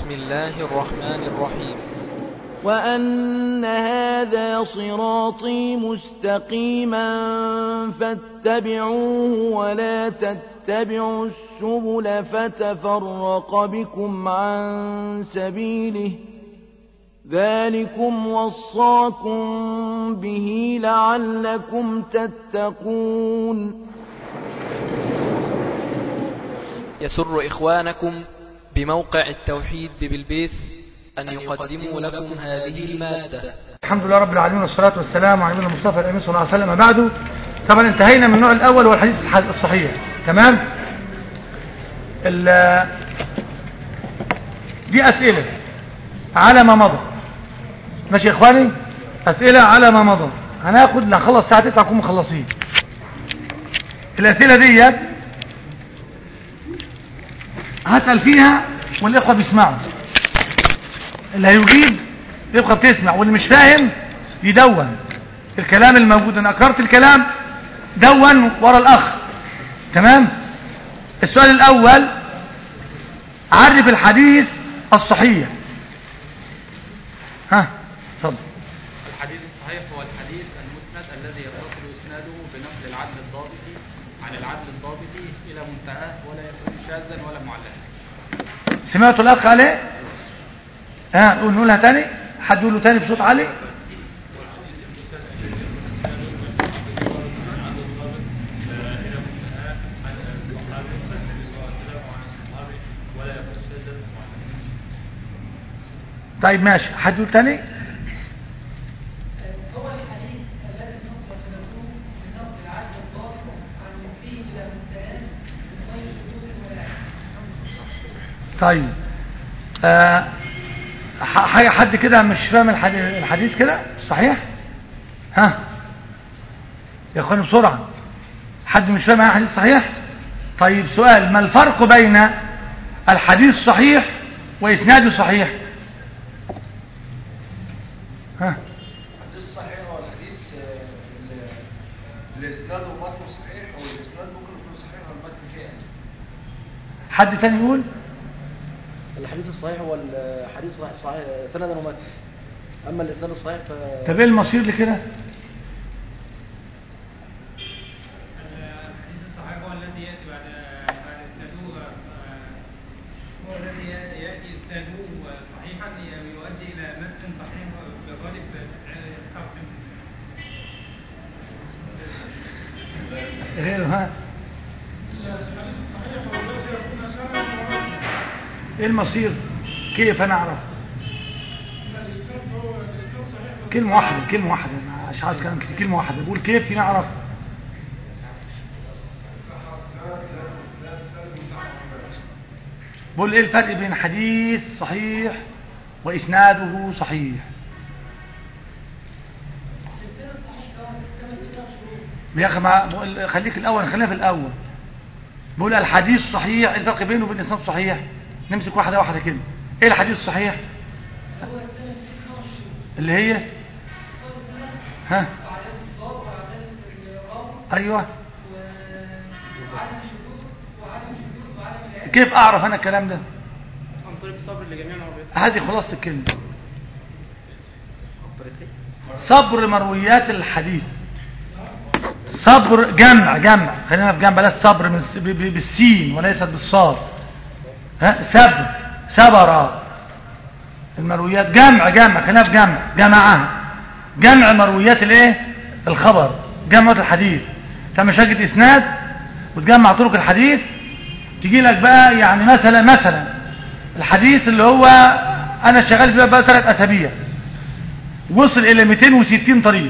بسم الله الرحمن الرحيم وأن هذا صراطي مستقيما فاتبعوه ولا تتبعوا السبل فتفرق بكم عن سبيله ذلكم وصاكم به لعلكم تتقون يسر إخوانكم بموقع التوحيد ببلبيس أن يقدموا لكم هذه المادة الحمد لله رب العالمين والصلاة والسلام على نبينا المصطفى الأمين صلى الله عليه وسلم بعده طبعا انتهينا من النوع الأول والحديث الصحيح تمام ال- دي أسئلة على ما مضى ماشي يا إخواني أسئلة على ما مضى هناخد نخلص الساعة 9 نكون مخلصين الأسئلة دي هسأل فيها والإخوة بيسمعوا اللي هيجيب يبقى بتسمع واللي مش فاهم يدون الكلام الموجود انا اكرت الكلام دون ورا الاخ تمام السؤال الاول عرف الحديث الصحيح ها اتفضل الحديث الصحيح هو الحديث المسند الذي يتصل اسناده بنقل العدل الضابط عن العدل الضابط الى منتهاه ولا يكون شاذا ولا معلقا سمعتوا الاخ عليه ها نقول نقولها تاني حد يقوله تاني بصوت عالي طيب ماشي حد يقول تاني هو الحديث الذي نصب سنده بنصب العدل الضابط عن مفيه الى منتهاه من غير شذوذ ولا عيب. طيب آه ح- حاجة حد كده مش فاهم الحديث, الحديث كده صحيح ها يا اخواني بسرعة حد مش فاهم الحديث صحيح طيب سؤال ما الفرق بين الحديث صحيح وإسناده صحيح ها الحديث الصحيح هو الحديث آه، اللي- اللي اسناده ومتنه صحيح والاسناد ممكن يكون صحيح والمتن فيه يعني. حد تاني يقول الحديث الصحيح هو الحديث صحيح, صحيح سندا ومتن اما الاسناد الصحيح ف طب ايه المصير لكده الحديث الصحيح هو الذي ياتي بعد بعد اسناده هو الذي ياتي ياتي اسناده صحيحا يؤدي الى متن صحيح بغالب خرق غير ها ايه المصير كيف نعرف كلمة واحدة كلمة واحدة مش عايز كلام كتير كلمة واحدة بقول كيف نعرف بقول ايه الفرق بين حديث صحيح واسناده صحيح يا اخي ما بقول- خليك الاول خلينا في الاول بقول الحديث صحيح إيه الفرق بينه وبين الاسناد صحيح نمسك واحده واحده كده ايه الحديث الصحيح اللي هي ها ايوه كيف اعرف انا الكلام ده عن طريق الصبر لجميع العربيات هذه خلاصه الكلمه صبر مرويات الحديث صبر جمع جمع خلينا في جمع بلاش صبر من الس- ب- ب- بالسين وليست بالصاد ها صبر صبر المرويات جمع جمع خلينا في جمع جمعها جمع مرويات الايه الخبر جمع الحديث انت مش هاجد اسناد وتجمع طرق الحديث تجي لك بقى يعني مثلا مثلا الحديث اللي هو انا شغال فيه بقى ثلاث اسابيع وصل الى 260 طريق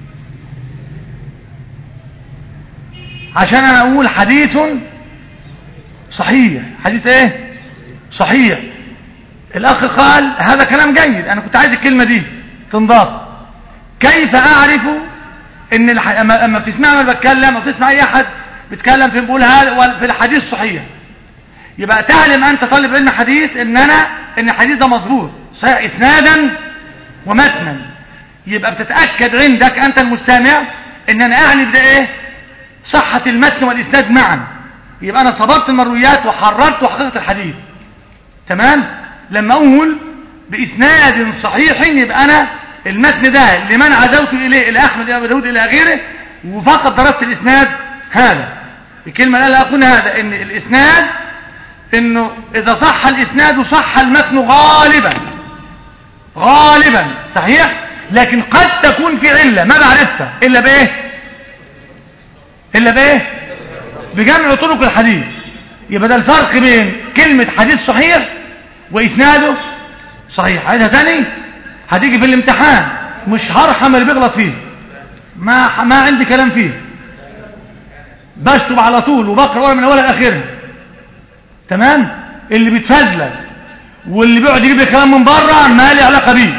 عشان انا اقول حديث صحيح حديث ايه صحيح الاخ قال هذا كلام جيد انا كنت عايز الكلمة دي تنضاف كيف اعرف ان الح... اما أما بتسمع ما بتكلم او تسمع اي احد بيتكلم في بيقول هذا في الحديث صحيح يبقى تعلم انت طالب علم حديث ان انا ان الحديث ده مظبوط صحيح اسنادا ومتنا يبقى بتتاكد عندك انت المستمع ان انا اعني بده ايه صحة المتن والإسناد معا يبقى أنا صبرت المرويات وحررت وحققت الحديث تمام لما اقول باسناد صحيح يبقى انا المتن ده لمن عزوت اليه الى احمد الى ابي داود الى غيره وفقط درست الاسناد هذا الكلمه اللي قالها اخونا هذا ان الاسناد انه اذا صح الاسناد صح المتن غالبا غالبا صحيح لكن قد تكون في عله ما بعرفها الا بايه الا بايه بجمع طرق الحديث يبقى ده الفرق بين كلمة حديث صحيح وإسناده صحيح عايزها تاني هتيجي في الامتحان مش هرحم اللي بيغلط فيه ما ما عندي كلام فيه بشطب على طول وبقرا ورا من اولها لاخرها تمام اللي بيتفزلك واللي بيقعد يجيب لي كلام من بره ما لي علاقه بيه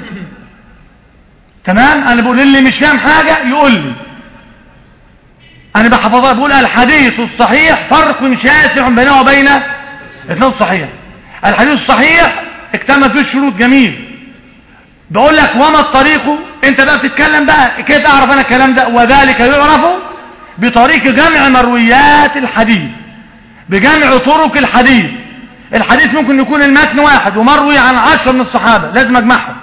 تمام انا بقول اللي مش فاهم حاجه يقول لي انا بحفظها بقول الحديث الصحيح فرق شاسع بينه وبين الاثنين الصحيح الحديث الصحيح اكتمل فيه الشروط جميل بقول لك وما الطريق انت بقى بتتكلم بقى كيف اعرف انا الكلام ده وذلك يعرف بطريق جمع مرويات الحديث بجمع طرق الحديث الحديث ممكن يكون المتن واحد ومروي عن عشر من الصحابة لازم اجمعهم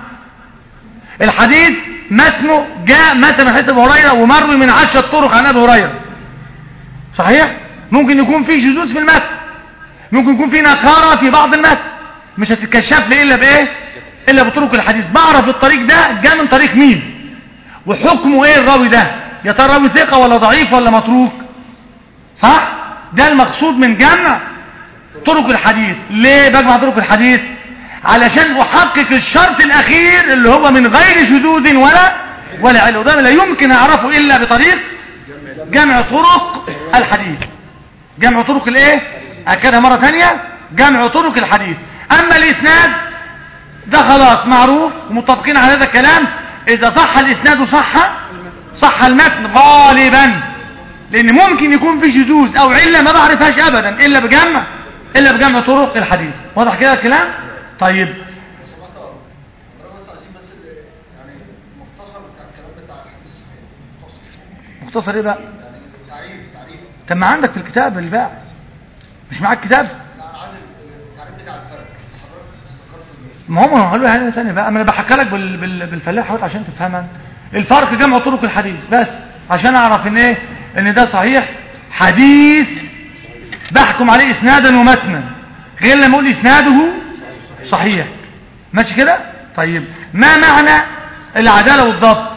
الحديث متنه جاء متن من حديث ابو هريره ومروي من عشر طرق عن ابي هريره صحيح ممكن يكون في شذوذ في المتن ممكن يكون في نكاره في بعض المتن مش هتتكشف لي الا بايه الا بطرق الحديث بعرف الطريق ده جاء من طريق مين وحكمه ايه الراوي ده يا ترى راوي ثقه ولا ضعيف ولا متروك صح ده المقصود من جمع طرق الحديث ليه بجمع طرق الحديث علشان احقق الشرط الاخير اللي هو من غير شذوذ ولا ولا عله وده لا يمكن اعرفه الا بطريق جمع طرق الحديث جمع طرق الايه اكدها مره ثانيه جمع طرق الحديث اما الاسناد ده خلاص معروف ومتفقين على هذا الكلام اذا صح الاسناد صح صح المتن غالبا لان ممكن يكون في شذوذ او عله ما بعرفهاش ابدا الا بجمع الا بجمع طرق الحديث واضح كده الكلام طيب بس مثلا حضرتك بس عايزين بس ال- يعني المختصر بتاع الكلام بتاع الحديث الصحيح مختصر مختصر ايه بقى يعني تعريف تعريف كان ما عندك في الكتاب اللي باع مش معاك كتاب لا انا عايز التعريف بتاع الفرق حضرتك ذكرت ال- ما هم هقول له حاجه ثانيه بقى انا بحكي لك بال... بال... بالفلاح اهوت عشان تفهمها الفرق جمع طرق الحديث بس عشان اعرف ان ايه ان ده صحيح حديث بحكم عليه اسنادا ومتنا غير لما اقول اسناده صحيح ماشي كده طيب ما معنى العداله والضبط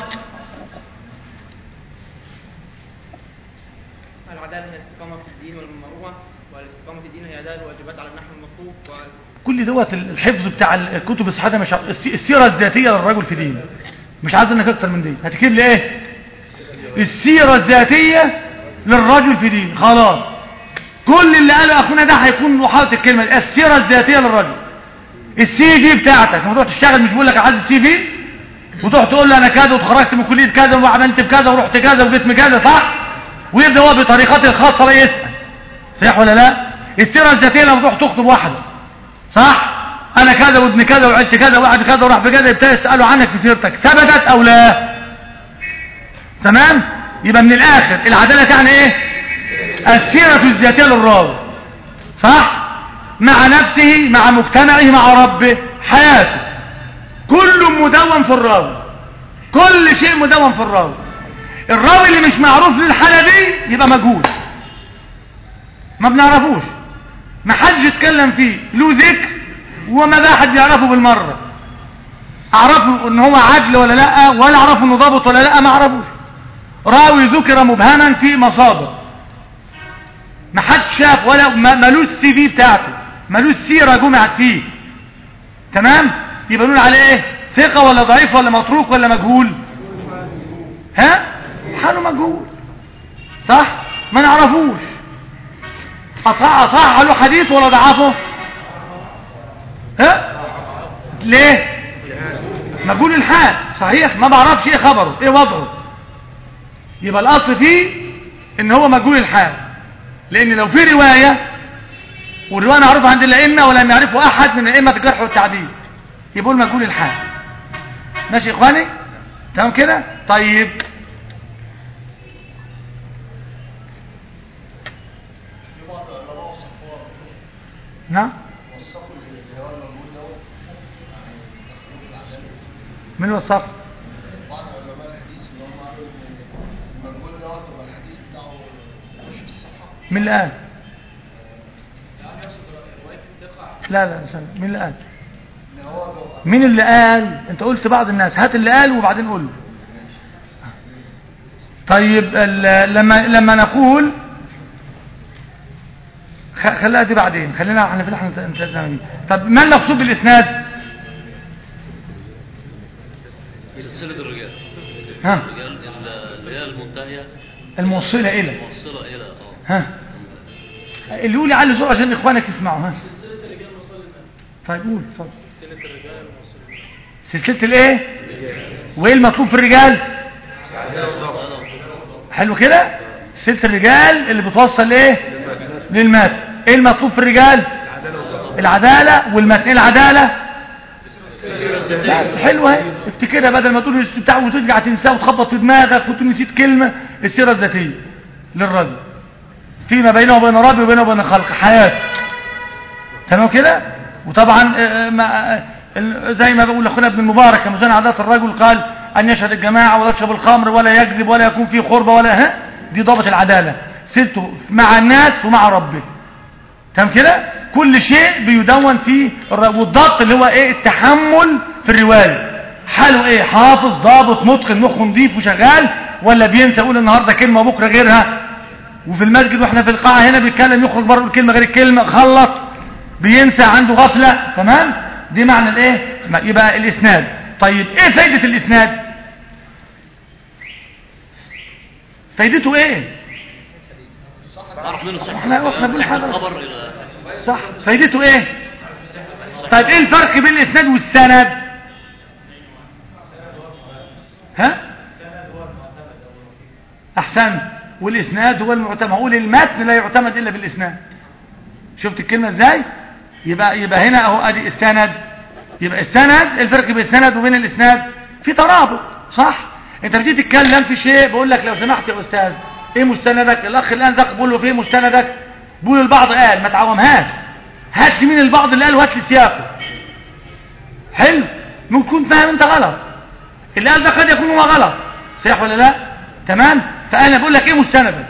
العدالة هي الاستقامة في الدين والمروءة والاستقامة في الدين هي أداء الواجبات على النحو المطلوب و- كل دوت الحفظ بتاع الكتب الصحيحه مش عارف- السي- السيره الذاتيه للرجل في دين مش عايز انك اكتر من دي هتكتب لي ايه السيره الذاتيه للرجل في دين خلاص كل اللي قاله اخونا ده هيكون محاوله الكلمه دي السيره الذاتيه للرجل السي في بتاعتك لما تروح تشتغل مش بقول لك عايز السي في وتروح تقول له انا كذا واتخرجت من كليه كذا وعملت بكذا ورحت كذا وجيت من كذا صح ويبدا هو بطريقته الخاصه بقى يسال صحيح ولا لا السيره الذاتيه لما تروح تخطب واحده صح انا كذا وابن كذا وعدت كذا وقعد كذا وراح في كذا يبتدي يسالوا عنك في سيرتك ثبتت او لا تمام يبقى من الاخر العداله تعني ايه السيره الذاتيه للراوي صح مع نفسه مع مجتمعه مع ربه حياته كل مدون في الراوي كل شيء مدون في الراوي الراوي اللي مش معروف للحاله دي يبقى مجهول ما بنعرفوش ما حدش يتكلم فيه له ذكر وما ده حد يعرفه بالمرة اعرفه ان هو عدل ولا لا ولا اعرفه انه ضابط ولا لا ما اعرفوش راوي ذكر مبهما في مصادر ما حدش شاف ولا ما- ملوش سي في بتاعته ملوش سيرة جمعت فيه تمام يبقى نقول عليه ايه ثقة ولا ضعيف ولا متروك ولا مجهول ها حاله مجهول صح ما نعرفوش أصح أصح له حديث ولا ضعفه ها ليه مجهول الحال صحيح ما بعرفش ايه خبره ايه وضعه يبقى الاصل فيه ان هو مجهول الحال لان لو في رواية والرواية معروفة عند الائمة ولم يعرفه احد من ائمة الجرح والتعديل يبقى مجهول الحال ماشي يا اخواني تمام كده طيب في بعض العلماء وصفوها نعم وصفوا اللي هو الموجود ده من هو الصف بعض علماء الحديث اللي هم قالوا ان المنقول ده يعتبر الحديث بتاعه مش في الصحة مين اللي قال يعني يقصد رواية تقع لا لا استنى. مين اللي قال ان هو لو مين اللي قال انت قلت بعض الناس هات اللي قال وبعدين قول له طيب ال- لما لما نقول خ- خليها دي بعدين خلينا احنا في احنا انتهينا دي طب ما المقصود بالاسناد سلسلة الرجال ها الرجال اللي هي المنتهية الموصله الى موصلة إلى اه ها اللي يقول علي زور عشان اخوانك يسمعوا ها طيب قول اتفضل سلسله الايه وايه المطلوب في الرجال حلو كده سلسله الرجال اللي بتوصل لايه للمتن ايه المطلوب في الرجال العداله والمتن ايه العداله بس حلوه اهي افتكرها بدل ما تقول بتاع وترجع تنساه وتخبط في دماغك وتقول نسيت كلمه السيره الذاتيه للرجل فيما بينه وبين ربي وبينه وبين خلق حياته تمام كده وطبعا آه، ما آه، ال- زي ما بقول لاخونا ابن المبارك كما زين عادات الرجل قال ان يشهد الجماعه ولا يشرب الخمر ولا يكذب ولا يكون فيه خربه ولا ها دي ضابط العداله سيرته مع الناس ومع ربه تمام كده كل شيء بيدون فيه الر- والضبط اللي هو ايه التحمل في الروايه حاله ايه حافظ ضابط متقن مخه نضيف وشغال ولا بينسى يقول النهارده كلمه بكره غيرها وفي المسجد واحنا في القاعه هنا بيتكلم يخرج بره الكلمه غير الكلمه خلط بينسى عنده غفله تمام دي معنى الايه ما- يبقى الاسناد طيب ايه فايده الاسناد فايدته ايه أعرف منه صحة احنا احنا بنقول حاجه الخبر إلى صح فايدته ايه طيب ايه الفرق بين الاسناد والسند ها احسن والاسناد هو المعتمد هقول المتن لا يعتمد الا بالاسناد شفت الكلمه ازاي يبقى يبقى هنا اهو ادي السند يبقى السند الفرق بين السند وبين الاسناد في ترابط صح انت بتيجي تتكلم في شيء بقول لك لو سمحت يا استاذ ايه مستندك الاخ الان ذاك بقول له فين مستندك بقول البعض قال ما تعومهاش هات لي مين البعض اللي قال وهات لي سياقه حلو ممكن تكون فاهم انت غلط اللي قال ده قد يكون هو غلط صحيح ولا لا تمام فانا بقول لك ايه مستندك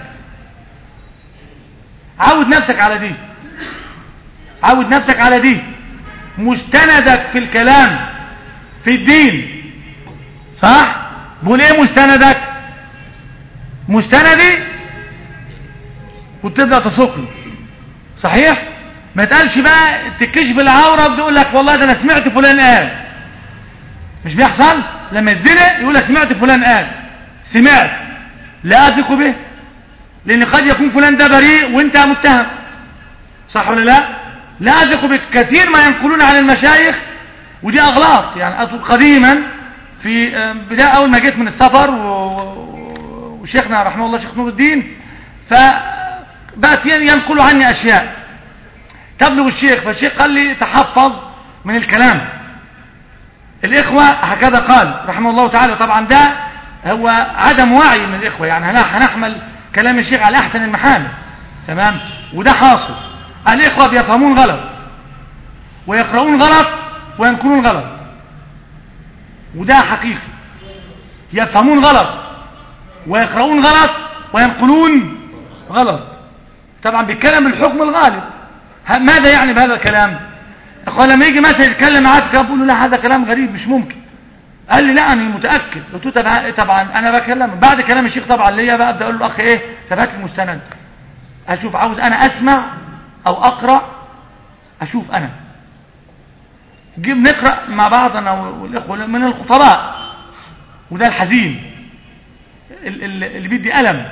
عود نفسك على دي عود نفسك على دي مستندك في الكلام في الدين صح بقول ايه مستندك مستندي وتبدا تسوق صحيح ما تقالش بقى تكشف العوره وتقول لك والله ده انا سمعت فلان قال مش بيحصل لما يتزنق يقول لك سمعت فلان قال سمعت لا اثق به لان قد يكون فلان ده بريء وانت متهم صح ولا لا لا اثق بك كثير ما ينقلون عن المشايخ ودي اغلاط يعني اذكر قديما في آه، بدايه اول ما جيت من السفر و- و- وشيخنا رحمه الله شيخ نور الدين فبقت ينقل عني اشياء تبلغ الشيخ فالشيخ قال لي تحفظ من الكلام الإخوة هكذا قال رحمه الله تعالى طبعا ده هو عدم وعي من الإخوة يعني هنا- هنحمل كلام الشيخ على أحسن المحامل تمام وده حاصل الإخوة بيفهمون غلط ويقرؤون غلط وينقلون غلط وده حقيقي يفهمون غلط ويقرؤون غلط وينقلون غلط طبعا بيتكلم بالحكم الغالب ه- ماذا يعني بهذا الكلام اخوان لما يجي مثلا يتكلم معاك كده بقول له لا هذا كلام غريب مش ممكن قال لي لا انا متاكد قلت له طب- طبعا انا بكلم بعد كلام الشيخ طبعا ليا بقى ابدا اقول له اخ ايه طب هات لي المستند اشوف عاوز انا اسمع او اقرا اشوف انا جيب نقرا مع بعض انا والاخوه من الخطباء وده الحزين ال- ال- اللي بيدي الم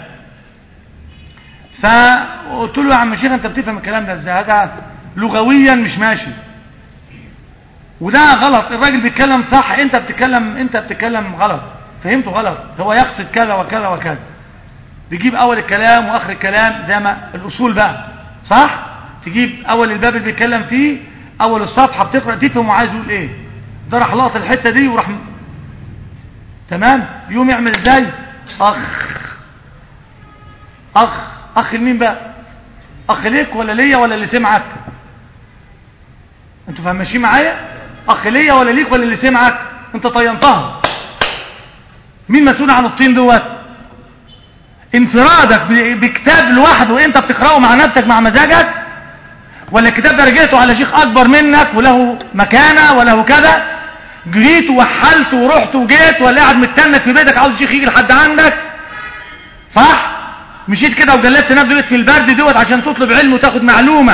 فقلت له يا عم شيخ انت بتفهم الكلام ده ازاي هذا لغويا مش ماشي وده غلط الراجل بيتكلم صح انت بتتكلم انت بتتكلم غلط فهمته غلط هو يقصد كذا وكذا وكذا بيجيب اول الكلام واخر الكلام زي ما الاصول بقى صح تجيب اول الباب اللي بيتكلم فيه اول الصفحه بتقرا تفهم وعايز يقول ايه ده راح لقط الحته دي وراح م- تمام يوم يعمل ازاي اخ اخ اخ لمين بقى اخ ليك ولا ليا ولا اللي سمعك انتوا فاهم ماشيين معايا اخ ليا ولا ليك ولا اللي سمعك انت طينتها مين مسؤول عن الطين دوت انفرادك ب- بكتاب لوحده انت بتقراه مع نفسك مع مزاجك ولا الكتاب ده رجعته على شيخ اكبر منك وله مكانه وله كذا جريت ووحلت ورحت وجيت ولا قاعد متنك في بيتك عاوز شيخ يجي لحد عندك صح مشيت كده وجلدت نفسك في البرد دوت عشان تطلب علم وتاخد معلومه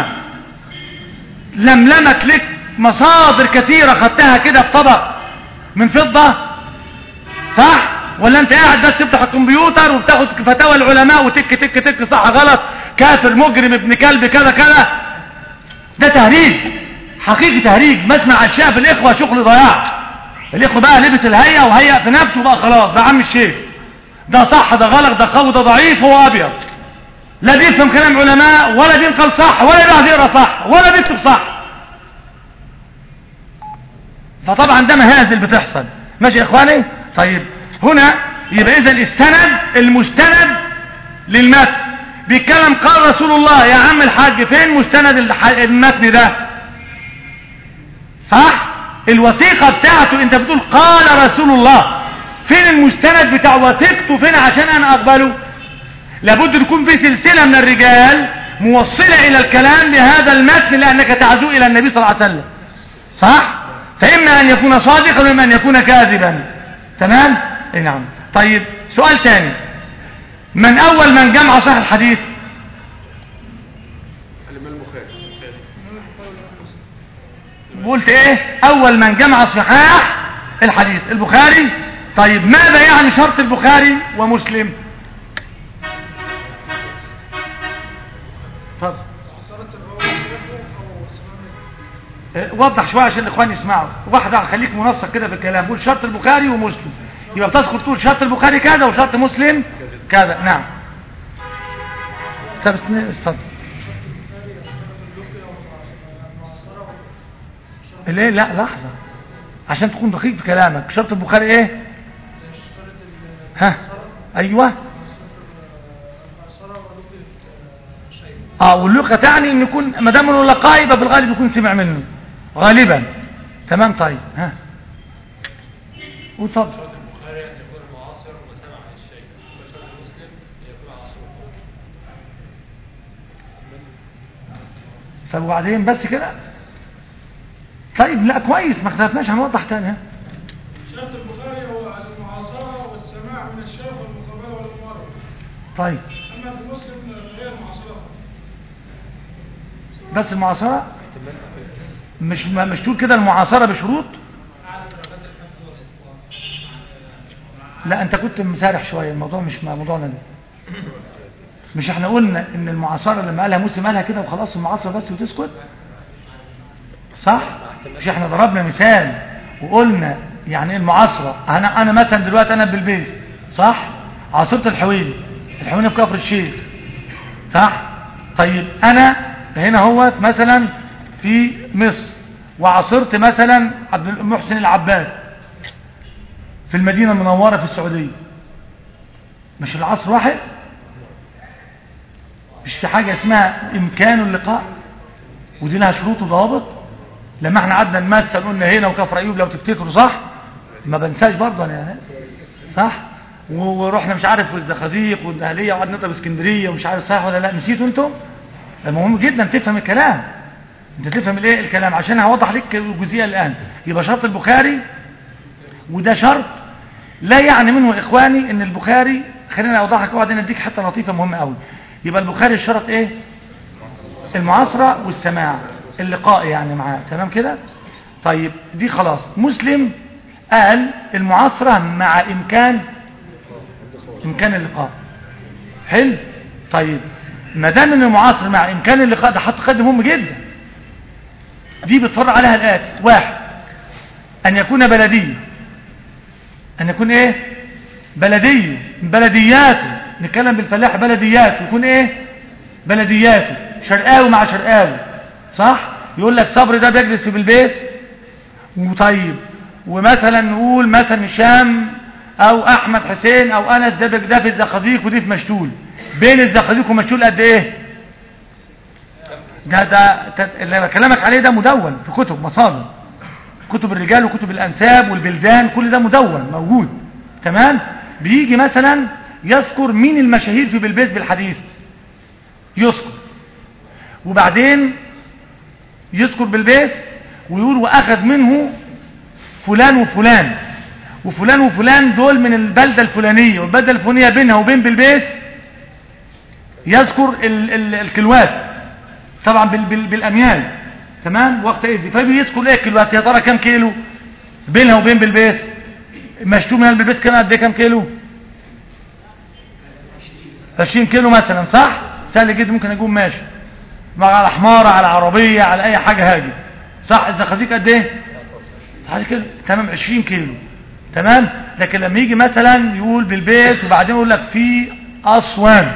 لملمت لك مصادر كثيره خدتها كده في طبق من فضه صح ولا انت قاعد بس تفتح الكمبيوتر وبتاخد فتاوى العلماء وتك تك تك صح غلط كافر مجرم ابن كلب كذا كذا ده تهريج حقيقي تهريج مسمع اشياء في الاخوه شغل ضياع الاخوه بقى لبس الهيئه وهيئ في نفسه بقى خلاص ده عم الشيخ ده صح ده غلط ده قوي ده ضعيف هو ابيض لا بيفهم كلام علماء ولا بينقل صح ولا بيعرف يقرا صح ولا بيكتب صح فطبعا ده مهازل بتحصل ماشي يا اخواني طيب هنا يبقى اذا السند المستند للمتن بيتكلم قال رسول الله يا عم الحاج فين مستند الح- المتن ده صح الوثيقة بتاعته انت بتقول قال رسول الله فين المستند بتاع وثيقته فين عشان انا اقبله لابد يكون في سلسلة من الرجال موصلة الى الكلام بهذا المتن لانك تعزو الى النبي صلى الله عليه وسلم صح فإما أن يكون صادقا وإما أن يكون كاذبا تمام اي نعم طيب سؤال ثاني من أول من جمع صحيح الحديث الإمام البخاري قلت ايه أول من جمع صحاح الحديث البخاري طيب ماذا يعني شرط البخاري ومسلم اتفضل اه، وضح شويه عشان الاخوان يسمعوا واحده خليك منسق كده في الكلام قول شرط البخاري ومسلم يبقى بتذكر تقول شرط البخاري كذا وشرط مسلم كذا نعم طب اسمع- اتفضل ليه لا لحظه عشان تكون دقيق في كلامك شرط البخاري ايه ها ايوه اه واللقة تعني ان يكون ما دام انه لقاء يبقى في الغالب يكون سمع منه غالبا تمام طيب ها وتفضل طب وبعدين بس كده طيب لا كويس ما اختلفناش هنوضح تاني ها شرط البخاري هو المعاصرة والسماع من الشيخ والمقابلة والممارسة طيب أما في مسلم غير معاصرة بس المعاصرة مش ما مش تقول كده المعاصرة بشروط لا انت كنت مسارح شوية الموضوع مش موضوعنا ده مش احنا قلنا ان المعاصرة لما قالها مسلم قالها كده وخلاص المعاصرة بس وتسكت صح مش احنا ضربنا مثال وقلنا يعني ايه المعاصرة انا انا مثلا دلوقتي انا بالبيس صح عاصرة الحويلي الحويلي في كفر الشيخ صح طيب انا هنا هو مثلا في مصر وعاصرت مثلا عبد المحسن العباد في المدينة المنورة في السعودية مش العصر واحد مش في حاجة اسمها امكان اللقاء ودي لها شروط وضوابط لما احنا قعدنا نمثل قلنا هنا وكفر ايوب لو تفتكروا صح ما بنساش برضه انا يعني صح و- ورحنا مش عارف الزقازيق والدهليه وقعدنا نطلع اسكندريه ومش عارف صح ولا لا نسيتوا انتم المهم جدا تفهم الكلام انت تفهم الايه الكلام عشان هوضح لك الجزئيه الان يبقى شرط البخاري وده شرط لا يعني منه اخواني ان البخاري خلينا اوضح لك وبعدين اديك حته لطيفه مهمه قوي يبقى البخاري الشرط ايه المعاصره والسماع اللقاء يعني معاه تمام كده طيب دي خلاص مسلم قال المعاصره مع امكان امكان اللقاء حلو طيب ما دام ان المعاصر مع امكان اللقاء ده حط قد مهم جدا دي بتفرع عليها الاتي واحد ان يكون بلدي ان يكون ايه بلدي من بلدياته نتكلم بالفلاح بلدياته يكون ايه بلدياته شرقاوي مع شرقاوي صح يقول لك صبر ده بيجلس في بالبيت وطيب ومثلا نقول مثلا هشام او احمد حسين او انس ده ده في الزقازيق ودي في مشتول بين الزقازيق ومشتول قد ايه ده ده ده- اللي بكلمك عليه ده مدون في كتب مصادر كتب الرجال وكتب الانساب والبلدان كل ده مدون موجود تمام بيجي مثلا يذكر مين المشاهير في بلبيس بالحديث يذكر وبعدين يذكر بالبيس ويقول واخذ منه فلان وفلان وفلان وفلان دول من البلدة الفلانية والبلدة الفلانية بينها وبين بلبيس يذكر ال ال الكلوات طبعا بال بال بالاميال تمام وقت ايه فبيذكر ايه الكلوات يا ترى كام كيلو بينها وبين بلبيس مشتوم من البلبيس كام قد ايه كام كيلو 20 كيلو مثلا صح سهل جدا ممكن اقوم ماشي مع على حمارة على عربية على اي حاجة هاجي صح الزقازيق قد ايه صح كده تمام 20 كيلو تمام لكن لما يجي مثلا يقول بالبيت وبعدين يقول لك في اسوان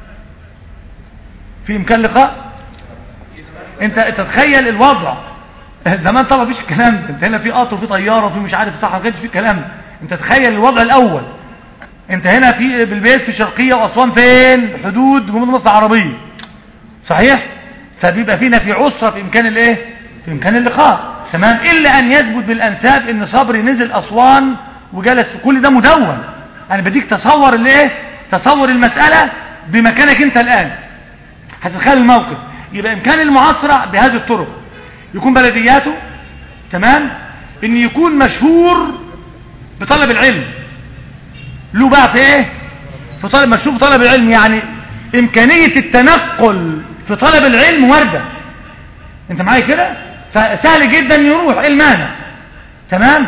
في امكان لقاء انت انت تتخيل الوضع زمان طبعا مفيش الكلام ده انت هنا في قطر وفي طياره وفي مش عارف صح ما كانش في الكلام ده انت تخيل الوضع الاول انت هنا في بالبيت في شرقيه واسوان فين حدود جمهوريه مصر العربيه صحيح فبيبقى فينا في عسره في امكان الايه في امكان اللقاء تمام الا ان يثبت بالانساب ان صبري نزل اسوان وجلس كل ده مدون انا بديك تصور الايه تصور المساله بمكانك انت الان هتتخيل الموقف يبقى امكان المعاصره بهذه الطرق يكون بلدياته تمام ان يكون مشهور بطلب العلم له بقى في ايه في طلب مشهور بطلب العلم يعني امكانيه التنقل في طلب العلم وارده انت معايا كده فسهل جدا يروح ايه المانع تمام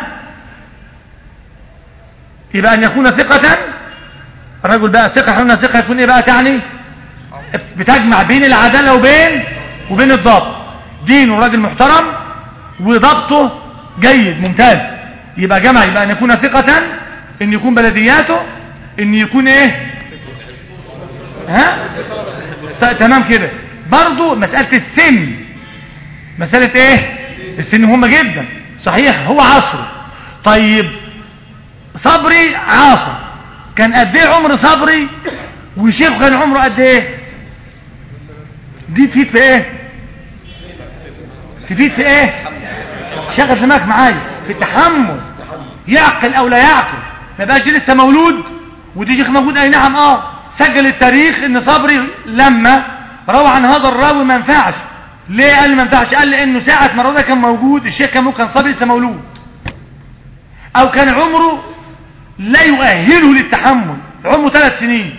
يبقى ان يكون ثقة الرجل بقى ثقة هنا ثقة يكون ايه بقى تعني بتجمع بين العدالة وبين وبين الضبط دينه راجل محترم وضبطه جيد ممتاز يبقى جمع يبقى ان يكون ثقة ان يكون بلدياته ان يكون ايه ها تمام كده برضو مسألة السن مسألة ايه السن مهمة جدا صحيح هو عصره طيب صبري عاصر كان قد ايه عمر صبري وشيخ كان عمره قد ايه دي تفيد في ايه تفيد في ايه شغل دماغك معايا في التحمل يعقل او لا يعقل ما بقاش لسه مولود ودي شيخ موجود اي نعم اه سجل التاريخ ان صبري لما روى عن هذا الراوي ما ينفعش ليه قال لي ما ينفعش قال لي انه ساعة ما الراوي كان موجود الشيخ كان ممكن صبري لسه مولود او كان عمره لا يؤهله للتحمل عمره ثلاث سنين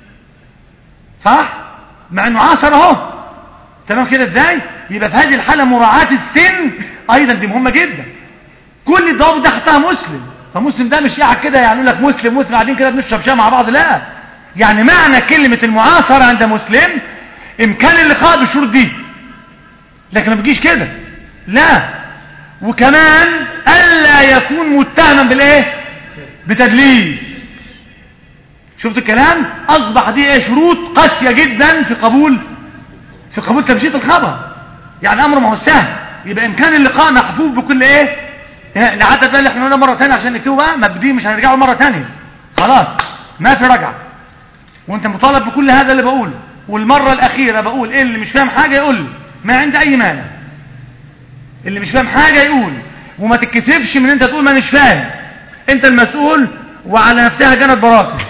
صح مع انه عاصر اهو تمام كده ازاي يبقى في هذه الحالة مراعاة السن ايضا دي مهمة جدا كل الضوابط ده حطها مسلم فمسلم ده مش قاعد كده يعني يقول لك مسلم مسلم قاعدين كده بنشرب شاي مع بعض لا يعني معنى كلمة المعاصرة عند مسلم امكان اللقاء بالشروط دي لكن ما بتجيش كده لا وكمان الا يكون متهما بالايه بتدليس شفت الكلام اصبح دي ايه شروط قاسيه جدا في قبول في قبول تمشيط الخبر يعني امر ما هو سهل يبقى امكان اللقاء محفوف بكل ايه لعدد بقى اللي احنا قلنا مره ثانيه عشان نكتبه بقى مبدئي مش هنرجعه مره ثانيه خلاص ما في رجعه وانت مطالب بكل هذا اللي بقوله والمره الاخيره بقول ايه اللي مش فاهم حاجه يقول لي ما عندي اي مانع اللي مش فاهم حاجه يقول وما تتكسفش من انت تقول ما مش فاهم انت المسؤول وعلى نفسها جنت براكه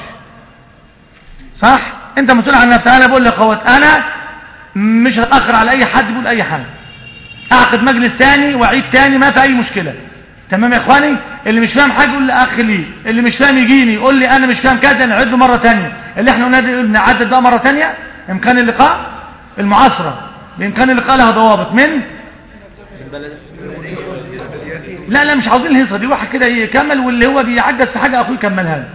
صح انت مسؤول عن نفسك انا بقول لك اخوات انا مش هتاخر على اي حد يقول اي حاجه اعقد مجلس ثاني واعيد ثاني ما في اي مشكله تمام يا اخواني اللي مش فاهم حاجه يقول لاخ لي اللي مش فاهم يجيني يقول لي انا مش فاهم كذا نعده مره ثانيه اللي احنا قلنا نعدد بقى مره ثانيه امكان اللقاء المعاصره بامكان اللقاء لها ضوابط من لا لا مش عاوزين الهيصه دي واحد كده يكمل واللي هو بيعجز في حاجه اخوه يكملها له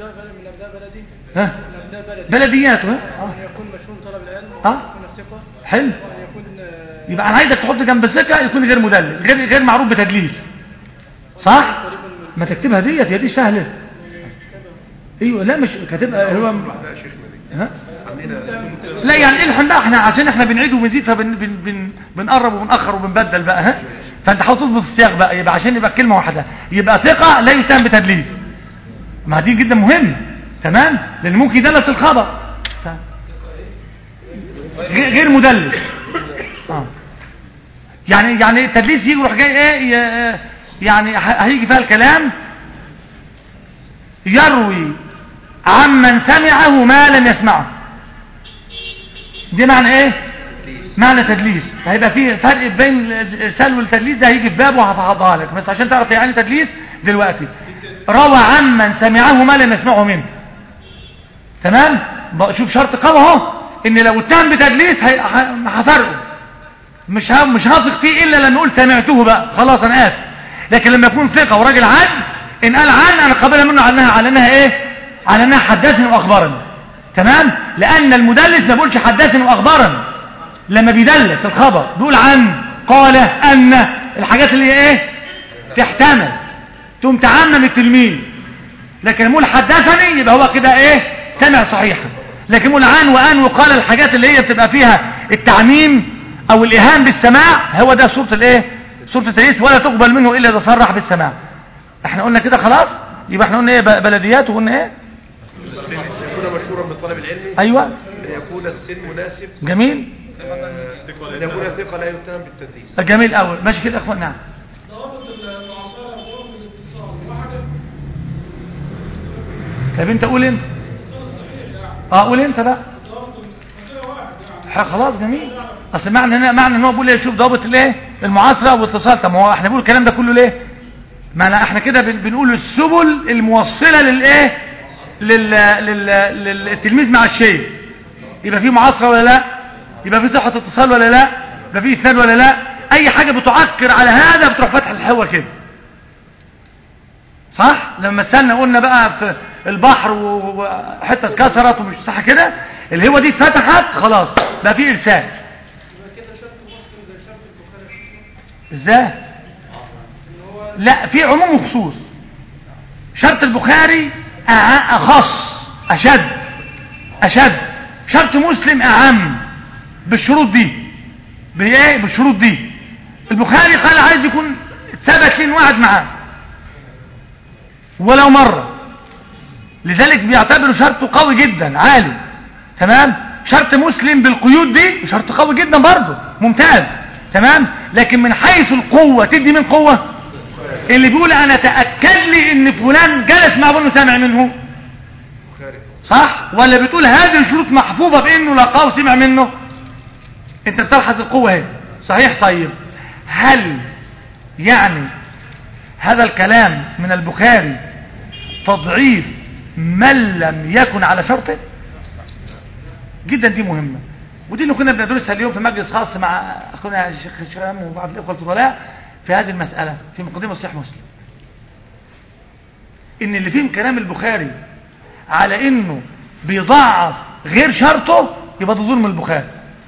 ها بلدياته ها أن يكون مشهور طلب العلم اه يكون ثقة حلو وأن يكون آه، يبقى انا عايزك تحط جنب الثقه يكون غير مدلل غير غير معروف بتدليس صح ما تكتبها ديت هي دي سهله ايوه لا مش كاتبها هو ها لا يعني الحن بقى احنا عشان احنا بنعيد وبنزيد فبن بن بن بنقرب وبنأخر وبنبدل بقى ها فانت حاول تظبط السياق بقى يبقى عشان يبقى كلمه واحده يبقى ثقه لا يتهم بتدليس ما دي جدا مهم تمام لان ممكن يدلس الخبر ف... غير غير مدلس اه يعني يعني التدليس يجي يروح جاي ايه ي- يعني ه- هيجي فيها الكلام يروي عمن سمعه ما لم يسمعه دي معنى ايه معنى تدليس هيبقى فيه فرق بين الارسال والتدليس ده هيجي في بابه وهفضها لك بس عشان تعرف يعني تدليس دلوقتي روى عمن سمعه ما لم يسمعه منه تمام بقى شوف شرط قوي اهو ان لو اتهم بتدليس هي- ه- هفرقه مش ه- مش هثق فيه الا لما اقول سمعته بقى خلاص انا اسف لكن لما يكون ثقه وراجل عدل ان قال عن انا قابلها منه على انها على انها ايه على انها حدثني واخبرني تمام لان المدلس ما بيقولش حدثني واخبرني لما بيدلس الخبر بيقول عن قال ان الحاجات اللي هي ايه تحتمل تقوم تعمم التلميذ لكن يقول حدثني يبقى هو كده ايه سمع صحيحا لكن يقول عن وان وقال الحاجات اللي هي بتبقى فيها التعميم او الايهام بالسماع هو ده صورة الايه صورة التدليس ولا تقبل منه الا اذا صرح بالسماع احنا قلنا كده خلاص يبقى احنا قلنا ايه ب- بلديات وقلنا ايه يكون مشهورا بالطلب العلمي ايوه أن يكون السن مناسب جميل آه، أن يكون ثقة لا يتهم بالتدليس جميل قوي ماشي كده يا اخوان نعم ضوابط المعاصرة وضوابط الاتصال واحدة طب انت قول انت الاتصال الصحيح يعني اه قول انت بقى ضوابط المعاصرة واحد يعني ح- خلاص جميل اصل معنى هنا معنى ان هو بيقول ايه شوف ضابط الايه المعاصره والاتصال طب ما هو احنا بنقول الكلام ده كله ليه معنى احنا كده بن- بنقول السبل الموصله للايه لل... لل... للتلميذ مع الشيء يبقى في معاصره ولا لا يبقى في صحه اتصال ولا لا يبقى في اسناد ولا لا اي حاجه بتعكر على هذا بتروح فتح الحوار كده صح لما مثلنا قلنا بقى في البحر و- وحته اتكسرت ومش صح كده الهوه دي اتفتحت خلاص بقى في ارسال يبقى كده شرط مسلم زي شرط البخاري ازاي لا في عموم وخصوص شرط البخاري أع- اخص اشد اشد شرط مسلم اعم بالشروط دي بايه بالشروط دي البخاري قال عايز يكون ثبت لين واحد معاه ولو مرة لذلك بيعتبروا شرطه قوي جدا عالي تمام شرط مسلم بالقيود دي شرط قوي جدا برضه ممتاز تمام لكن من حيث القوة تدي من قوة اللي بيقول انا تأكد لي ان فلان جلس مع ابنه سامع منه صح ولا بتقول هذه الشروط محفوظة بانه لقاه وسمع منه انت بتلحظ القوة اهي صحيح طيب هل يعني هذا الكلام من البخاري تضعيف من لم يكن على شرطه جدا دي مهمة ودي اللي كنا بندرسها اليوم في مجلس خاص مع اخونا الشيخ هشام وبعض الاخوه الفضلاء في هذه المسألة في مقدمة صحيح مسلم ان اللي فيه كلام البخاري على انه بيضعف غير شرطه يبقى ده ظلم البخاري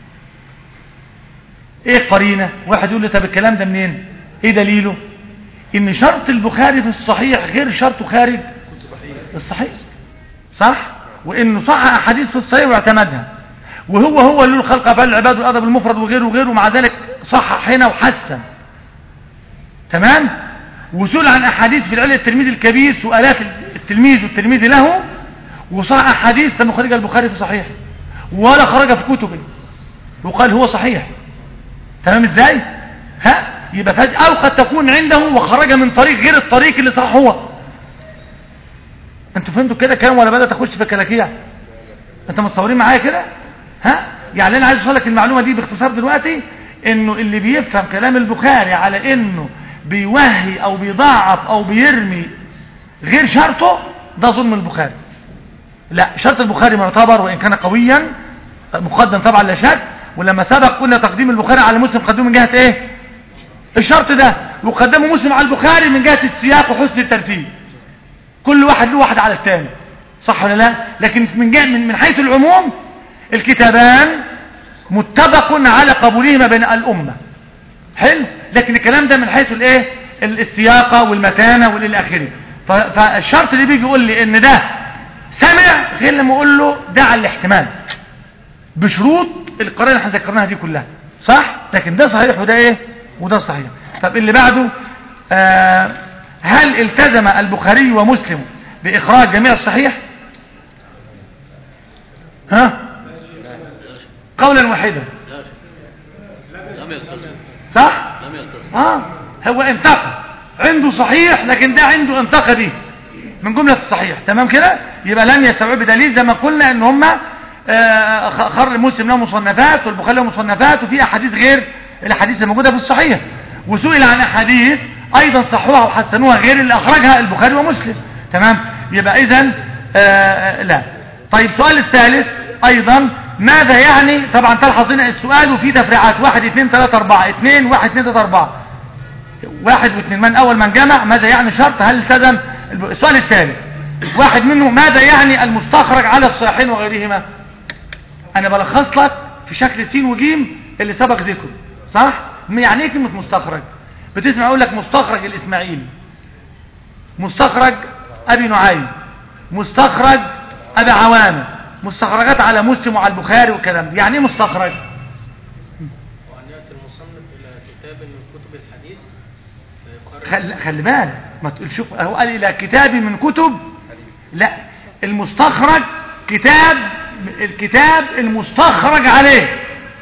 ايه قرينة واحد يقول لي طب الكلام ده منين ايه دليله ان شرط البخاري في الصحيح غير شرطه خارج الصحيح صح وانه صح احاديث في الصحيح واعتمدها وهو هو اللي له خلق افعال العباد والادب المفرد وغيره وغيره ومع ذلك صحح هنا وحسن تمام وسئل عن احاديث في العلة التلميذ الكبير سؤالات التلميذ والتلميذ له وصح احاديث لم يخرجها البخاري في صحيح ولا خرج في كتبه وقال هو صحيح تمام ازاي ها يبقى فج... او قد تكون عنده وخرج من طريق غير الطريق اللي صح هو انتوا فهمتوا كده كلام ولا بدأت اخش في الكلاكيع انت متصورين معايا كده ها يعني انا عايز اوصل لك المعلومه دي باختصار دلوقتي انه اللي بيفهم كلام البخاري على انه بيوهي او بيضعف او بيرمي غير شرطه ده ظلم البخاري لا شرط البخاري معتبر وان كان قويا مقدم طبعا لا شك ولما سبق قلنا تقديم البخاري على مسلم قدمه من جهه ايه الشرط ده وقدمه مسلم على البخاري من جهه السياق وحسن الترتيب كل واحد له واحد على الثاني صح ولا لا لكن من جهه من, من حيث العموم الكتابان متفق على قبولهما بين الامه حلو لكن الكلام ده من حيث الايه السياقه والمتانه والى اخره ف- فالشرط اللي بيجي يقول لي ان ده سمع غير لما اقول له ده على الاحتمال بشروط القرائن اللي احنا ذكرناها دي كلها صح لكن ده صحيح وده ايه وده صحيح طب اللي بعده آه هل التزم البخاري ومسلم باخراج جميع الصحيح ها قولا واحدا لم يلتزم صح لم يلتزم اه هو انتقى عنده صحيح لكن ده عنده انتقى به من جملة الصحيح تمام كده يبقى لم يستوعب بدليل زي ما قلنا ان هم آه، خ- خر مسلم له مصنفات والبخاري له مصنفات وفي احاديث غير الاحاديث الموجودة في الصحيح وسئل عن احاديث ايضا صحوها وحسنوها غير اللي اخرجها البخاري ومسلم تمام يبقى اذا لا طيب السؤال الثالث ايضا ماذا يعني طبعا تلحظ هنا السؤال وفيه تفريعات واحد اثنين ثلاثة اربعة اثنين واحد اثنين ثلاثة اربعة واحد واثنين من اول من جمع ماذا يعني شرط هل التزم الب- السؤال الثالث واحد منه ماذا يعني المستخرج على الصحيحين وغيرهما انا بلخص لك في شكل سين وجيم اللي سبق ذكره صح يعني ايه كلمه مستخرج بتسمع يقول لك مستخرج الاسماعيلي مستخرج ابي نعيم مستخرج ابي عوانه مستخرجات على مسلم وعلى البخاري والكلام ده. يعني ايه مستخرج وأن يأتي المصنف إلى كتاب من كتب الحديث فيقرر خلي, خلي بالك ما تقول شوف هو قال الى كتاب من كتب لا المستخرج كتاب الكتاب المستخرج عليه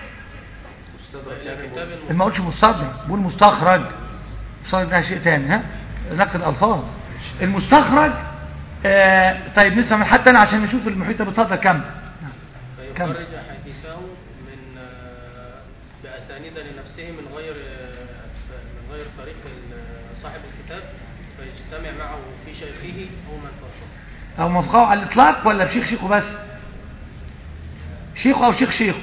إلى كتاب ما قلتش مستخرج بقول مستخرج مستخرج ده شيء تاني ها نقل الفاظ المستخرج آه طيب نسمع حتى انا عشان نشوف المحيط بصدر كم كم فيخرج أحاديثه من آه، بأسانيد لنفسه من غير آه، من غير طريق ال- صاحب الكتاب فيجتمع معه في شيخه أو من فوقه او مفقاه على الاطلاق ولا بشيخ شيخه بس شيخه او شيخ شيخه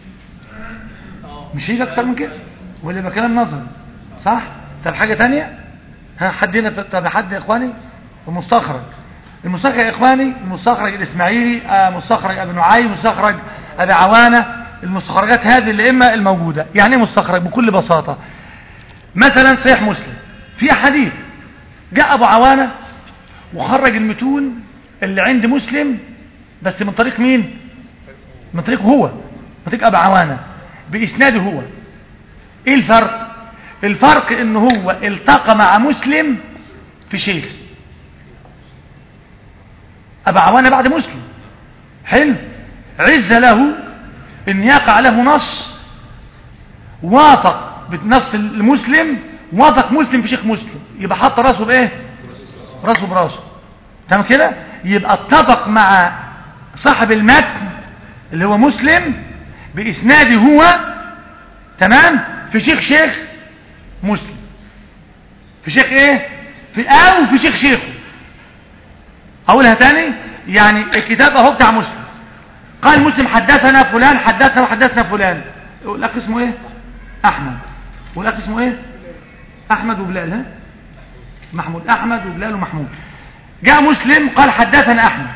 مش هيجي اكتر من كده ولا يبقى كلام نظري صح طب حاجه تانية ها حد هنا طب حد يا اخواني المستخرج المستخرج يا اخواني المستخرج الاسماعيلي آه مستخرج ابي نعيم مستخرج ابي عوانه المستخرجات هذه الائمه الموجوده يعني ايه مستخرج بكل بساطه مثلا صحيح مسلم في احاديث جاء ابو عوانه وخرج المتون اللي عند مسلم بس من طريق مين من طريقه هو من طريق ابو عوانه باسناده هو ايه الفرق الفرق ان هو التقى مع مسلم في شيخ ابو عوانه بعد مسلم حلو عز له ان يقع له نص وافق بنص المسلم وافق مسلم في شيخ مسلم يبقى حط راسه بايه راسه براسه تمام كده يبقى اتفق مع صاحب المتن اللي هو مسلم باسناده هو تمام في شيخ شيخ مسلم في شيخ ايه في او في شيخ شيخه اقولها تاني يعني الكتاب اهو بتاع مسلم قال مسلم حدثنا فلان حدثنا وحدثنا فلان الاخ اسمه ايه احمد والاخ اسمه ايه احمد وبلال ها محمود احمد وبلال ومحمود جاء مسلم قال حدثنا احمد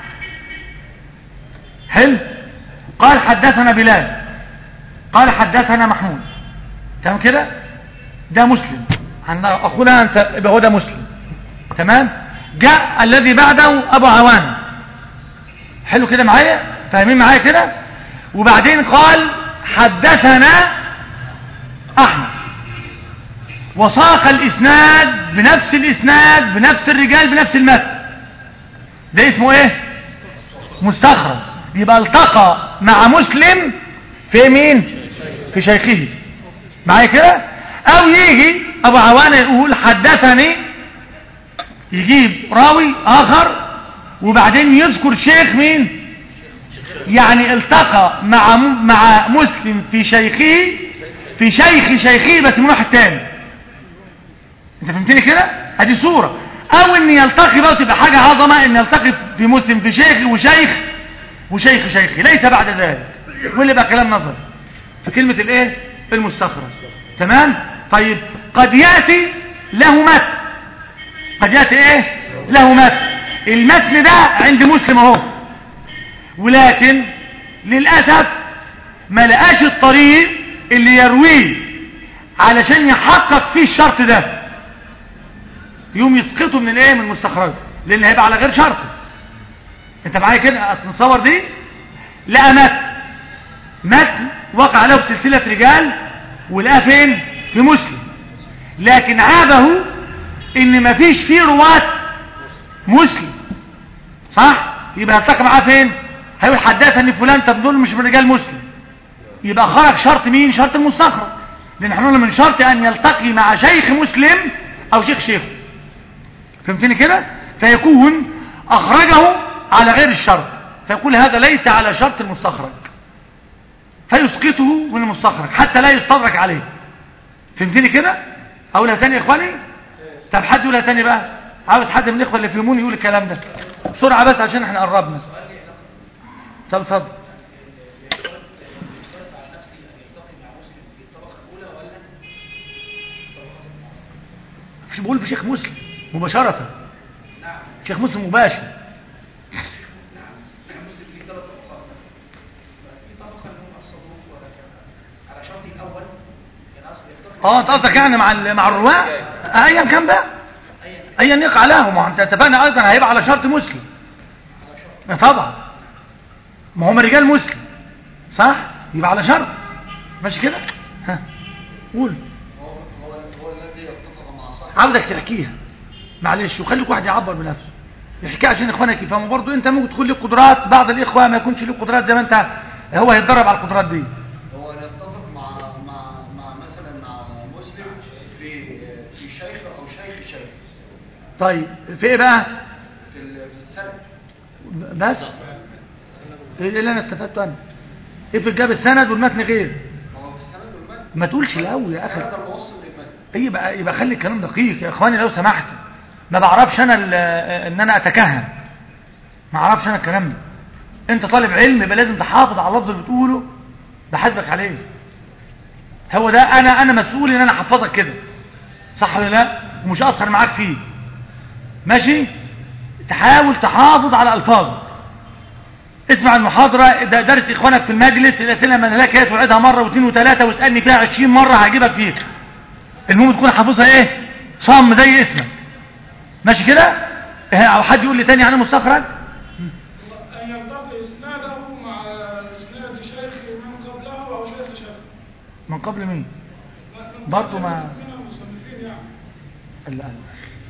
حلو قال حدثنا بلال قال حدثنا محمود تمام كده ده مسلم عن اخونا انت يبقى هو ده مسلم تمام جاء الذي بعده ابو عوان حلو كده معايا فاهمين معايا كده وبعدين قال حدثنا احمد وساق الاسناد بنفس الاسناد بنفس الرجال بنفس المتن ده اسمه ايه مستخرج يبقى التقى مع مسلم في مين في شيخه معايا كده او يجي ابو عوانه يقول حدثني يجيب راوي اخر وبعدين يذكر شيخ مين يعني التقى مع مع مسلم في شيخه في شيخ شيخه بس من واحد تاني انت فهمتني كده ادي صورة او ان يلتقي بقى تبقى حاجة عظمة ان يلتقي في مسلم في شيخ وشيخ وشيخ شيخي ليس بعد ذلك واللي بقى كلام نظري في كلمة الايه المستخرج تمام طيب قد يأتي له متن قد يأتي ايه له متن المتن ده عند مسلم اهو ولكن للأسف ما لقاش الطريق اللي يرويه علشان يحقق فيه الشرط ده يوم يسقطه من الايه من المستخرج لان هيبقى على غير شرطه انت معايا كده نتصور دي لقى متن متن وقع له بسلسلة رجال ولقاه فين في مسلم لكن عابه ان مفيش فيه رواة مسلم صح يبقى هتلقى معاه فين هيقول حدثني فلان طب دول مش من رجال مسلم يبقى خرج شرط مين شرط المستخرج لان احنا قلنا من شرط ان يلتقي مع شيخ مسلم او شيخ شيخ فهمتني كده فيكون اخرجه على غير الشرط فيقول هذا ليس على شرط المستخرج فيسقطه من المستخرج حتى لا يستدرك عليه فهمتني كده اقولها تاني يا اخواني طب حد يقولها تاني بقى عاوز حد من الاخوه اللي يفهموني يقول الكلام ده بسرعه بس عشان احنا قربنا طب اتفضل مش بقول في شيخ مسلم مباشرة شيخ مسلم مباشر اه انت قصدك يعني مع ال- مع الرواه ايا كان بقى ايا يقع له ما هو انت اتفقنا ايضا هيبقى على شرط مسلم آه طبعا ما هم رجال مسلم صح يبقى على شرط ماشي كده ها قول هو هو هو الذي يتفق مع صاحب عاوزك تحكيها معلش وخليك واحد يعبر بنفسه يحكيها عشان اخوانك يفهموا برضه انت ممكن تكون لك قدرات بعض الاخوه ما يكونش له قدرات زي ما انت هو هيتدرب على القدرات دي هو يتفق مع مع مع مثلا مع مسلم في في شيخ او شيخ شيخ طيب في ايه بقى في ال- في السند بس ايه اللي انا استفدته انا ايه في جاب السند والمتن غير هو في السند والمتن ما تقولش الاول يا اخي هذا الموصل للمتن ايه يبقى يبقى خلي الكلام دقيق يا اخواني لو سمحت ما بعرفش انا ال- ان انا اتكهن ما اعرفش انا الكلام ده انت طالب علم يبقى لازم تحافظ على اللفظ اللي بتقوله بحاسبك عليه هو ده انا انا مسؤول ان انا احفظك كده صح ولا لا ومش اثر معاك فيه ماشي تحاول تحافظ على الفاظك اسمع المحاضرة ده درس اخوانك في المجلس الاسئله من هلاك هي تعيدها مرة واثنين وثلاثة واسألني فيها عشرين مرة هجيبك فيها المهم تكون حافظها ايه صم زي اسمك ماشي كده إيه، او حد يقول لي تاني يعني مستخرج أن يلتقي إسناده مع إسناد شيخ من قبله أو شيخ شيخ من قبل مين برضه ما من المصنفين يعني لا لا.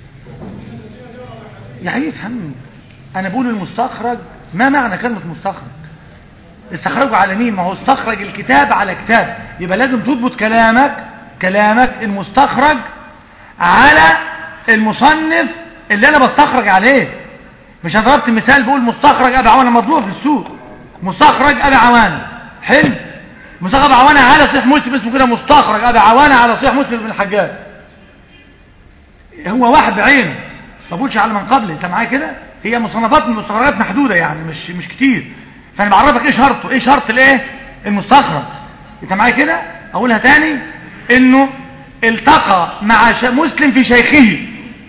يعني يفهم انا بقول المستخرج ما معنى كلمة مستخرج استخرجوا على مين ما هو استخرج الكتاب على كتاب يبقى لازم تضبط كلامك كلامك المستخرج على المصنف اللي انا بستخرج عليه مش انا ضربت مثال بقول مستخرج ابي عوانه مطبوع في السوق مستخرج ابي عوانه حلو مستخرج ابي عوانه على صحيح مسلم اسمه كده مستخرج ابي عوانه على صحيح مسلم بن الحجاج هو واحد بعينه ما بقولش على من قبله انت معايا كده هي مصنفات من المستخرجات محدوده يعني مش مش كتير فانا بعرفك ايه شرطه ايه شرط الايه المستخرج انت معايا كده اقولها تاني انه التقى مع ش- مسلم في شيخه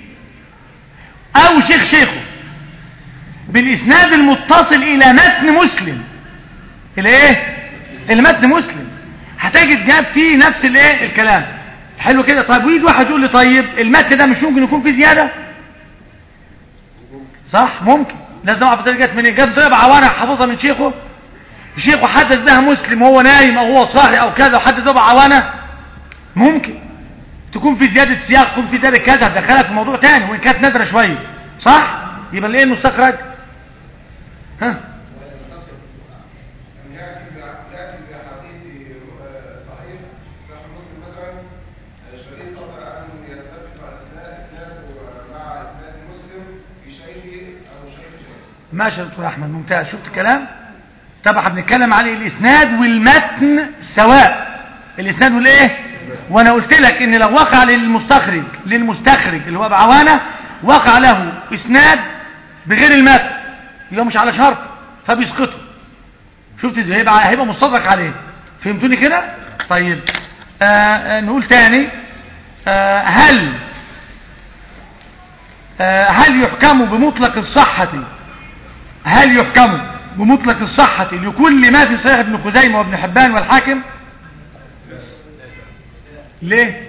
او شيخ شيخه بالاسناد المتصل الى متن مسلم الى ايه الى متن مسلم هتجد جاب فيه نفس الايه الكلام حلو كده طيب ويجي واحد يقول لي طيب المتن ده مش ممكن يكون فيه زياده صح ممكن لازم اعرف ده جت منين جت طيب عوانه حافظها من شيخه شيخه حدث بها مسلم وهو نايم او هو صاحي او كذا وحدث بها عوانه ممكن تكون في زياده سياق تكون في زياده كذا دخلك في موضوع تاني وان كانت نادره شويه صح يبقى الايه المستخرج ها ماشي يا دكتور احمد ممتاز شفت الكلام طبعا بنتكلم على الاسناد والمتن سواء الاسناد والايه وانا قلت لك ان لو وقع للمستخرج للمستخرج اللي هو بعوانه وقع له اسناد بغير المتن يبقى مش على شرط فبيسقطه شفت ازاي هيبقى هيبقى مستدرك عليه فهمتوني كده طيب آه آه نقول تاني آه هل آه هل يحكم بمطلق الصحة هل يحكم بمطلق الصحة لكل ما في صحيح ابن خزيمة وابن حبان والحاكم ليه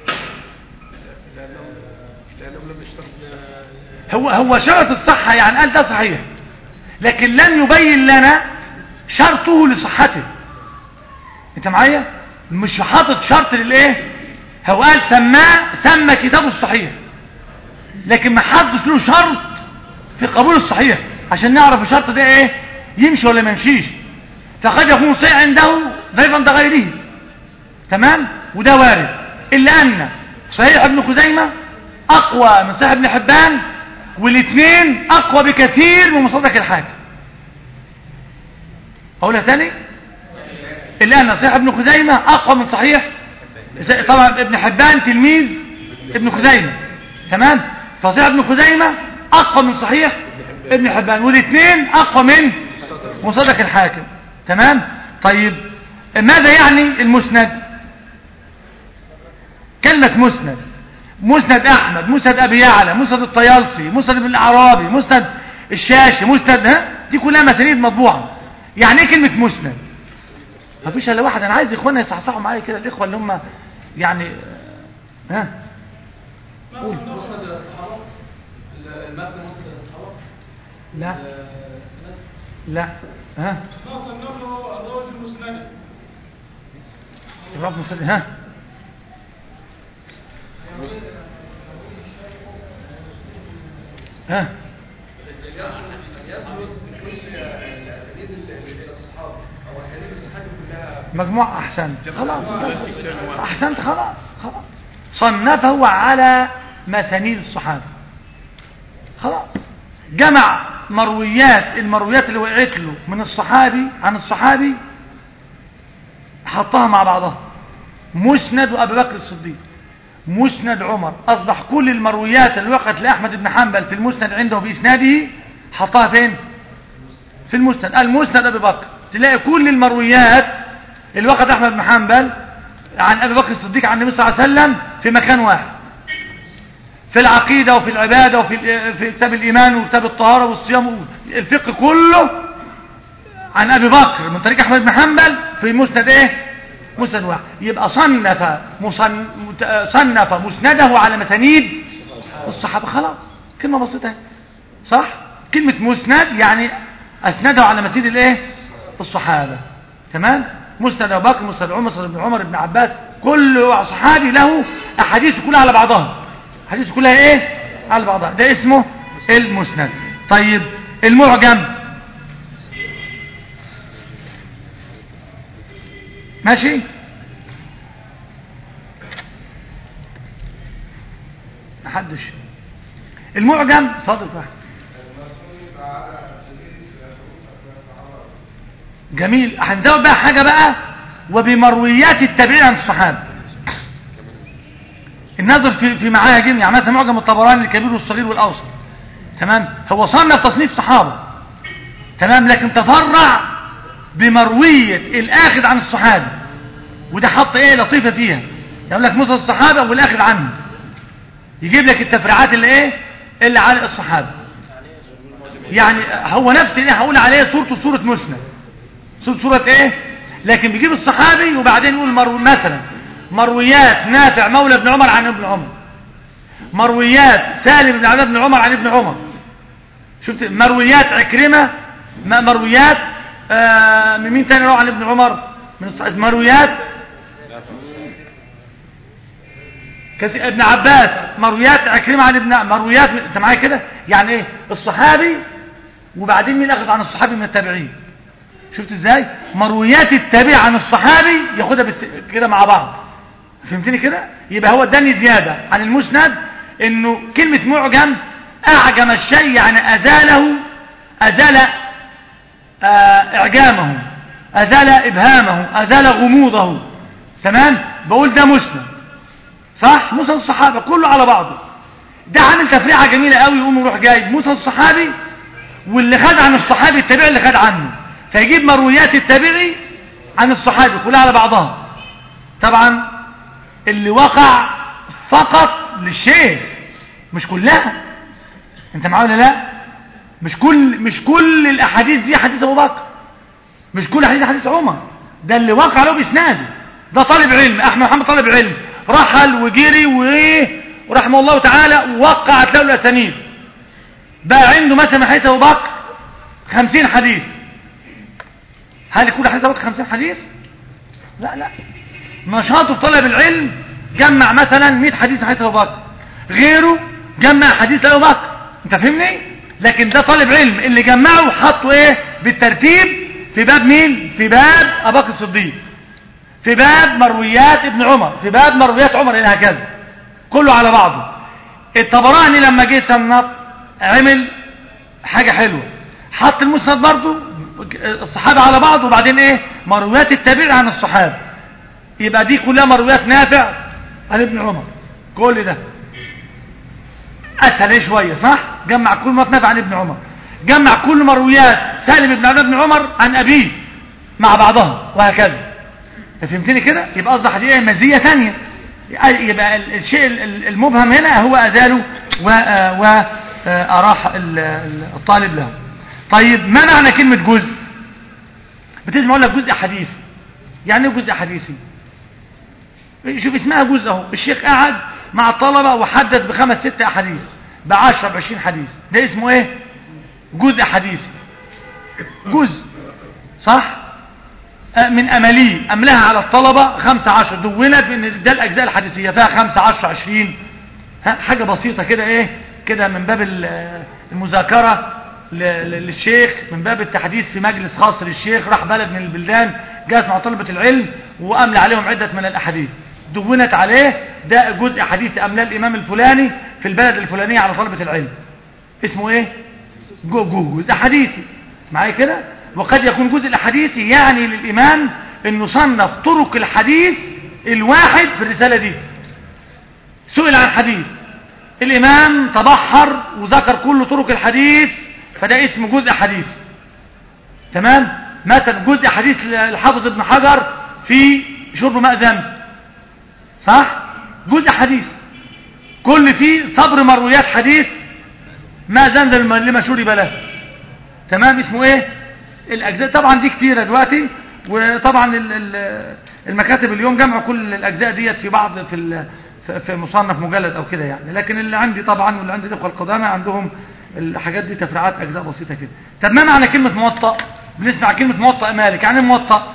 هو هو شرط الصحة يعني قال ده صحيح لكن لم يبين لنا شرطه لصحته انت معايا مش حاطط شرط للايه هو قال سماه سمى كتابه الصحيح لكن ما حدش له شرط في قبول الصحيح عشان نعرف الشرط ده ايه يمشي ولا ما يمشيش فقد يكون صحيح عنده ضيفا عند غيره تمام وده وارد الا ان صحيح ابن خزيمه اقوى من صحيح ابن حبان والاثنين اقوى بكثير من مصدق الحاكم اقولها ثاني الان صحيح ابن خزيمة اقوى من صحيح زي- طبعا ابن حبان تلميذ ابن خزيمة تمام فصحيح ابن خزيمة اقوى من صحيح ابن حبان والاثنين اقوى من مصدق الحاكم تمام طيب ماذا يعني المسند كلمة مسند مسند احمد مسند ابي يعلى مسند الطيالسي مسند ابن الاعرابي مسند الشاشي مسند ها دي كلها مسانيد مطبوعه يعني ايه كلمه مسند ما فيش الا واحد انا عايز اخواننا يصحصحوا معايا كده الاخوه اللي هم يعني ها قول مسند الصحابة المبنى مسند الصحابة لا لا ها ما صنفه الروج المسند الرب مسند ها ها يثبت كل الاسانيد اللي الى الصحابه او اسانيد الصحابه كلها مجموعة أحسنت خلاص أحسنت خلاص خلاص صنفه على مسانيد الصحابة خلاص جمع مرويات المرويات اللي وقعت له من الصحابي عن الصحابي حطها مع بعضها مسند أبي بكر الصديق مسند عمر أصبح كل المرويات اللي وقعت لأحمد بن حنبل في المسند عنده بإسناده حطها فين في المسند المسند أبي بكر تلاقي كل المرويات اللي وقعت أحمد بن حنبل عن أبي بكر الصديق عن النبي صلى الله عليه وسلم في مكان واحد في العقيدة وفي العبادة وفي في كتاب الإيمان وكتاب الطهارة والصيام الفقه كله عن أبي بكر من طريق أحمد بن حنبل في مسند إيه مسند واحد يبقى صنف مصن... صنف مسنده على مسانيد الصحابة خلاص كلمة بسيطة صح كلمة مسند يعني أسنده على مسيد الإيه الصحابة تمام مسند أبو بكر مسند عمر مسند ابن عمر ابن عباس كل صحابي له أحاديث كلها على بعضها أحاديث كلها إيه على بعضها ده اسمه المسند طيب المعجم ماشي محدش المعجم صادق واحد جميل هنزود بقى حاجة بقى وبمرويات التابعين عن الصحابة النظر في في معاجم يعني مثلا معجم الطبراني الكبير والصغير والاوسط تمام هو صنف تصنيف صحابة تمام لكن تفرع بمروية الاخذ عن الصحابة وده حط ايه لطيفة فيها يقول لك مسند الصحابة والاخذ عنه يجيب لك التفريعات اللي ايه اللي على الصحابة يعني هو نفس اللي هقول عليه صورته صورة مسند صورة صورة ايه لكن بيجيب الصحابي وبعدين يقول مرو مثلا مرويات نافع مولى ابن عمر عن ابن عمر مرويات سالم بن عبد بن عمر عن ابن عمر شفت مرويات عكرمة م- مرويات آه من مين تاني روى عن ابن عمر من الصحابة مرويات كثير ابن عباس مرويات عكرمة عن ابن مرويات انت معايا كده يعني ايه الصحابي وبعدين مين اخذ عن الصحابي من التابعين شفت ازاي مرويات التابع عن الصحابي ياخدها بس كده مع بعض فهمتني كده يبقى هو اداني زيادة عن المسند انه كلمة معجم اعجم الشيء يعني ازاله ازال آه اعجامه ازال ابهامه ازال غموضه تمام بقول ده مسند صح مسند الصحابة كله على بعضه ده عامل تفريعة جميلة قوي يقوم يروح جايب مسند الصحابي واللي خد عن الصحابي التابعي اللي خد عنه فيجيب مرويات التابعي عن الصحابي كلها على بعضها طبعا اللي وقع فقط للشيخ مش كلها انت معايا ولا لا مش كل مش كل الاحاديث دي حديث ابو بكر مش كل حديث حديث عمر ده اللي وقع له باسناده ده طالب علم احمد محمد طالب علم رحل وجري وايه ورحمه الله تعالى وقعت له الاسانيد بقى عنده مثلا حديث ابو بكر 50 حديث هل يكون حديث ابو بكر 50 حديث لا لا نشاطه في طلب العلم جمع مثلا 100 حديث حديث ابو بكر غيره جمع حديث ابو بكر انت فاهمني لكن ده طالب علم اللي جمعه وحطه ايه بالترتيب في باب مين في باب ابو بكر الصديق في باب مرويات ابن عمر في باب مرويات عمر الى هكذا كله على بعضه الطبراني لما جه صنف عمل حاجة حلوة حط المسند برضو الصحابة على بعض وبعدين ايه مرويات التابع عن الصحابة يبقى دي كلها مرويات نافع عن ابن عمر كل ده اسهل ايه شوية صح جمع كل مرويات نافع عن ابن عمر جمع كل مرويات سالم بن عبد بن عمر عن ابيه مع بعضها وهكذا فهمتني كده يبقى اصبح دي ايه مزيه ثانيه يبقى ال- الشيء ال- ال- المبهم هنا هو ازاله واراح الطالب له طيب ما معنى كلمه جزء بتسمع اقول لك جزء حديثي يعني ايه جزء حديثي شوف اسمها جزء اهو الشيخ قعد مع الطلبه وحدث بخمس ست احاديث ب 10 ب 20 حديث ده اسمه ايه جزء حديثي جزء صح آه، من أملي أملها على الطلبة خمسة عشر دونت بأن ده الأجزاء الحديثية فيها خمسة عشر عشرين ها، حاجة بسيطة كده إيه كده من باب ال- آه، المذاكرة ل- ل- للشيخ من باب التحديث في مجلس خاص للشيخ راح بلد من البلدان جاءت مع طلبة العلم وأملى عليهم عدة من الأحاديث دونت عليه ده جزء حديث أملاه الإمام الفلاني في البلد الفلانية على طلبة العلم اسمه إيه جو- جو- جزء حديثي معايا كده وقد يكون جزء الحديثي يعني للإمام انه صنف طرق الحديث الواحد في الرسالة دي سئل عن حديث الإمام تبحر وذكر كل طرق الحديث فده اسمه جزء حديث تمام مثلا جزء حديث الحافظ ابن حجر في شرب ماء زمزم صح جزء حديث كل فيه صبر مرويات حديث ماء زمزم لما شرب له تمام اسمه ايه الاجزاء طبعا دي كتيره دلوقتي وطبعا ال- ال- المكاتب اليوم جمعوا كل الاجزاء ديت في بعض في ال- في- في مصنف مجلد او كده يعني لكن اللي عندي طبعا واللي عندي الاخوه القدامى عندهم الحاجات دي تفريعات اجزاء بسيطه كده طب ما معنى كلمه موطأ بنسمع كلمه موطأ مالك يعني ايه موطأ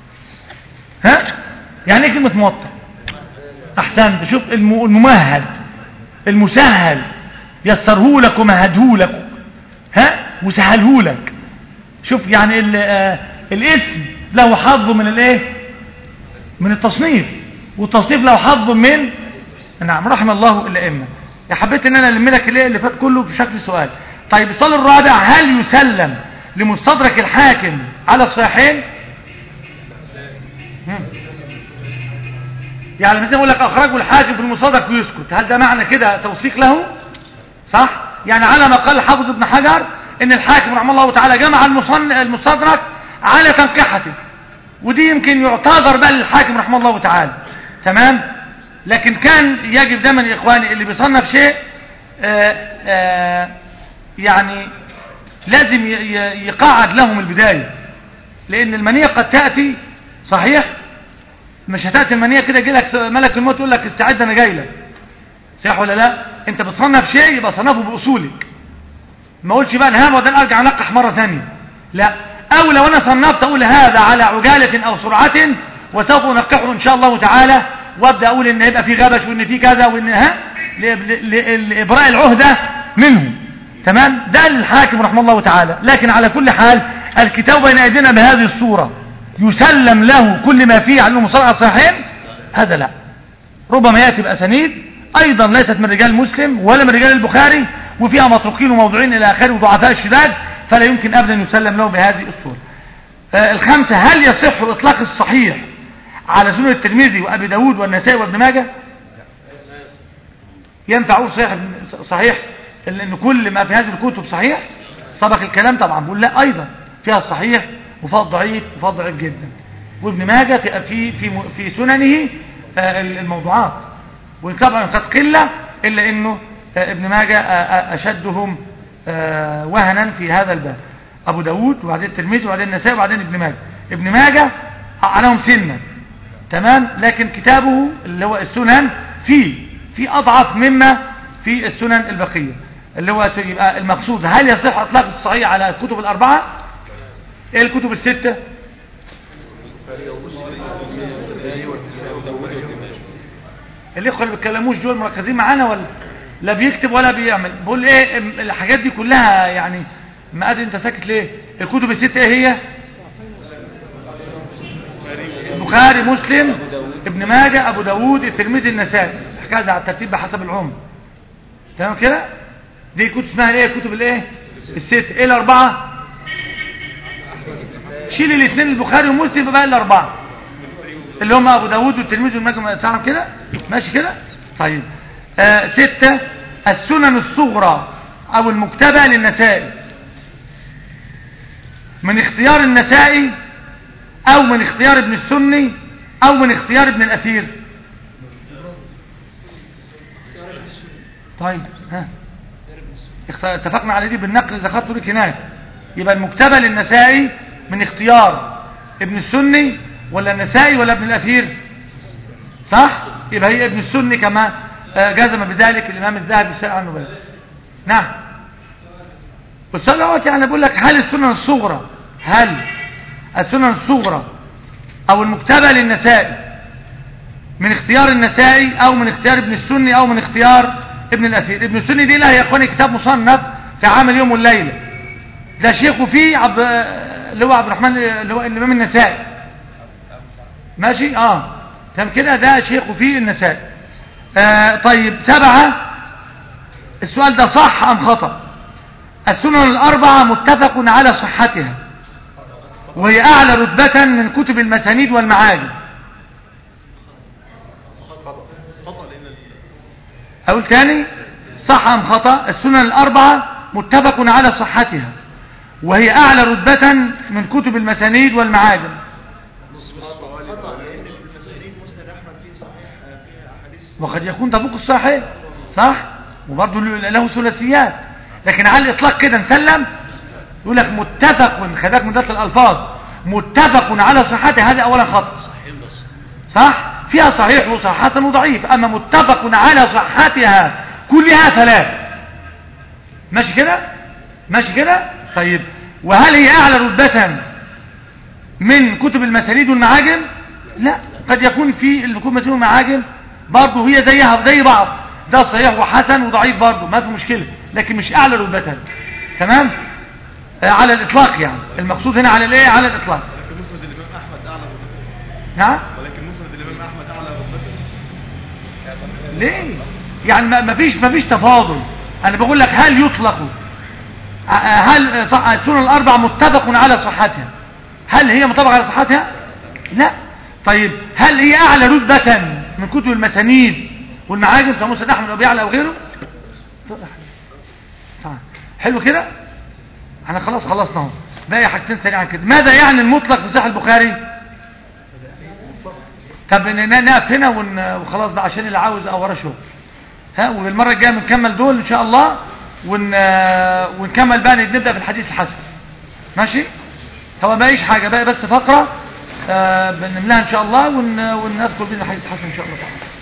ها يعني ايه كلمه موطأ احسنت شوف الم- الممهد المسهل يسره لك ومهده لك ها وسهله لك شوف يعني ال- آه، الاسم له حظ من الايه من التصنيف والتصنيف له حظ من نعم رحم الله الائمه يا حبيت ان انا الم لك الايه اللي فات كله في شكل سؤال طيب السؤال الرابع هل يسلم لمستدرك الحاكم على الصحيحين مم. يعني مثلا يقول لك اخرجه الحاكم في المستدرك ويسكت هل ده معنى كده توثيق له صح يعني على ما قال حافظ ابن حجر ان الحاكم رحمه الله تعالى جمع المصن- المستدرك على تنقيحته ودي يمكن يعتذر بقى للحاكم رحمه الله تعالى تمام لكن كان يجب دايما يا اخواني اللي بيصنف شيء آآ آآ يعني لازم ي- ي- يقعد لهم البداية لان المنية قد تأتي صحيح مش هتأتي المنية كده يجي لك ملك الموت يقول لك استعد انا جاي لك صح ولا لا انت بتصنف شيء يبقى صنفه باصولك ما اقولش بقى الهام وده ارجع انقح مره ثانيه لا او لو انا صنفت اقول هذا على عجاله او سرعه وسوف انقحه ان شاء الله تعالى وابدا اقول ان هيبقى في غبش وان في كذا وان ها ل- ل- ل- لابراء العهده منه تمام ده الحاكم رحمه الله تعالى لكن على كل حال الكتاب بين ايدينا بهذه الصوره يسلم له كل ما فيه على المصارعه الصحيحين هذا لا ربما يأتي بأسانيد أيضا ليست من رجال مسلم ولا من رجال البخاري وفيها متروكين وموضوعين إلى آخره وضعفاء الشداد فلا يمكن أبدا يسلم له بهذه الصورة آه الخامسة هل يصح إطلاق الصحيح على سنة الترمذي وأبي داود والنسائي وابن ماجه ينفع أقول صحيح صحيح لأن كل ما في هذه الكتب صحيح سبق الكلام طبعا بقول لا أيضا فيها الصحيح وفيها الضعيف وفيها الضعيف جدا وابن ماجه في في في, في سننه آه، الموضوعات وطبعا قد قلة إلا أنه آه، ابن ماجه آه، آه، أشدهم آه، وهنا في هذا الباب أبو داود وبعدين الترمذي وبعدين النسائي وبعدين ابن ماجه ابن ماجه عليهم سنة تمام لكن كتابه اللي هو السنن فيه في أضعف مما في السنن البقية اللي هو يبقى المقصود هل يصح إطلاق الصحيح على الكتب الأربعة ايه الكتب الستة الاخوه اللي بيتكلموش دول مركزين معانا ولا لا بيكتب ولا بيعمل بقول ايه ام- الحاجات دي كلها يعني ما ادري انت ساكت ليه الكتب الستة ايه هي البخاري مسلم ابن ماجه ابو داود الترمذي النسائي هكذا على الترتيب بحسب العمر تمام كده دي كتب اسمها ايه كتب الايه الست ايه الاربعه شيل الاثنين البخاري ومسلم بقى الاربعه اللي هم ابو داود والترمذي والمجمع تعرف كده ماشي كده طيب آه ستة السنن الصغرى او المكتبة للنسائي من اختيار النسائي او من اختيار ابن السني او من اختيار ابن الاثير طيب ها اخت- اتفقنا على دي بالنقل اذا خدته لك هناك يبقى المكتبة للنسائي من اختيار ابن السني ولا النسائي ولا ابن الاثير صح يبقى هي ابن السني كما آه، جزم بذلك الامام الذهبي سأل عنه بذلك نعم والسؤال دلوقتي يعني بقول لك هل السنن الصغرى هل السنن الصغرى او المكتبة للنسائي من اختيار النسائي او من اختيار ابن السني او من اختيار ابن الاثير ابن السني دي لا يا اخواني كتاب مصنف في عام اليوم والليلة ده شيخه فيه عبد اللي هو عبد الرحمن اللي هو الامام النسائي ماشي اه تمام كده ده شيخه فيه النسائي آه طيب سبعة السؤال ده صح ام خطأ السنن الاربعة متفق على صحتها وهي اعلى رتبة من كتب المسانيد والمعاجم اقول تاني صح ام خطأ السنن الاربعة متفق على صحتها وهي اعلى رتبة من كتب المسانيد والمعاجم وقد يكون تفوق الصحيح صح وبرضه له ثلاثيات لكن على الاطلاق كده نسلم يقول لك متفق خذاك من ذات الالفاظ متفق على صحتها هذه اولا خطأ صح فيها صحيح وصحة وضعيف اما متفق على صحتها كلها ثلاث ماشي كده ماشي كده طيب وهل هي اعلى رتبة من كتب المسانيد والمعاجم لا قد يكون في الكتب المسانيد والمعاجم برضه هي زيها زي بعض ده صحيح وحسن وضعيف برضه ما في مشكلة لكن مش اعلى رتبة تمام آه على الاطلاق يعني المقصود هنا على الايه على الاطلاق ولكن مسند الامام احمد اعلى رتبه نعم ولكن مسند الامام احمد اعلى رتبه ليه يعني ما- ما فيش ما فيش تفاضل انا بقول لك هل يطلق ع- هل صح- السنن الاربع متفق على صحتها هل هي متفق على صحتها لا طيب هل هي اعلى رتبة من كتب المسانيد والمعاجم كمسند احمد وابي يعلى او غيره طيب. طيب. حلو كده احنا خلاص خلصنا اهو باقي حاجتين سريعا كده ماذا يعني المطلق في صحيح البخاري طب ن- ن- نقف هنا ون- وخلاص بقى عشان اللي عاوز او وراه شغل ها والمره الجايه بنكمل دول ان شاء الله ون... ونكمل بقى نبدا في الحديث الحسن ماشي هو ما حاجه بقى بس فقره آه بنملاها ان شاء الله ون... ونذكر بين الحديث الحسن ان شاء الله تعالى